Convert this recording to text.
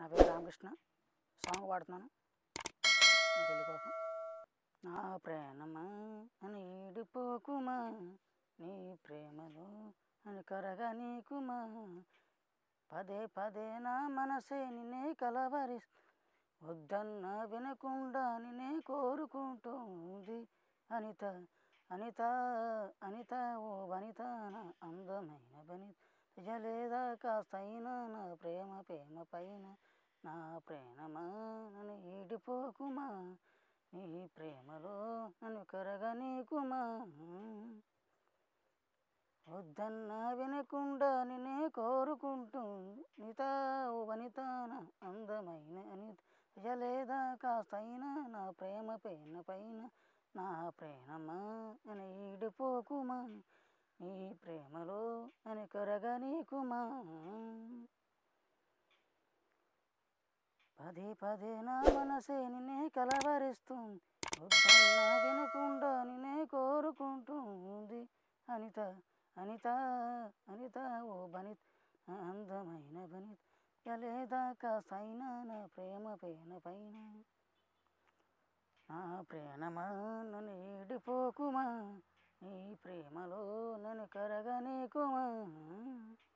నా పేరు రామకృష్ణ సాంగ్ పాడుతున్నాను నా పెళ్ళి కోసం నా ప్రేమమా అని ఈడిపోకుమా నీ ప్రేమలో అని కరగా నీకుమా పదే పదే నా మనసే నిన్నే కలవరి వద్దన్న వినకుండా నిన్నే కోరుకుంటుంది అనిత అనిత అనిత ఓ వనిత నా అందమైన వనిత జలేదా కాస్తైనా నా ప్రేమ ప్రేమ పైన నా ప్రేమమా నన్ను ఈడిపోకుమా నీ ప్రేమలో నన్ను కరగా నీకుమా వద్దన్న వినకుండా నిన్నే కోరుకుంటుంది నిత ఓ వనిత నా అందమైన అనిత జలేదా కాస్తైనా నా ప్రేమ పైన పైన నా ప్రేమమా అని ఈడిపోకుమా నీ ప్రేమలో అని కరగా నీకుమా పదే పదే నా మనసే నిన్నే కలవరిస్తుంది వద్దన్నా వినకుండా నిన్నే కోరుకుంటుంది అనిత అనిత అనిత ఓ బనిత నా అందమైన బనిత ఎలేదాకా సైనా నా ప్రేమ పైన పైన నా ప్రేమమా నన్ను ఏడిపోకుమా నీ ప్రేమలో నన్ను కరగనీకుమా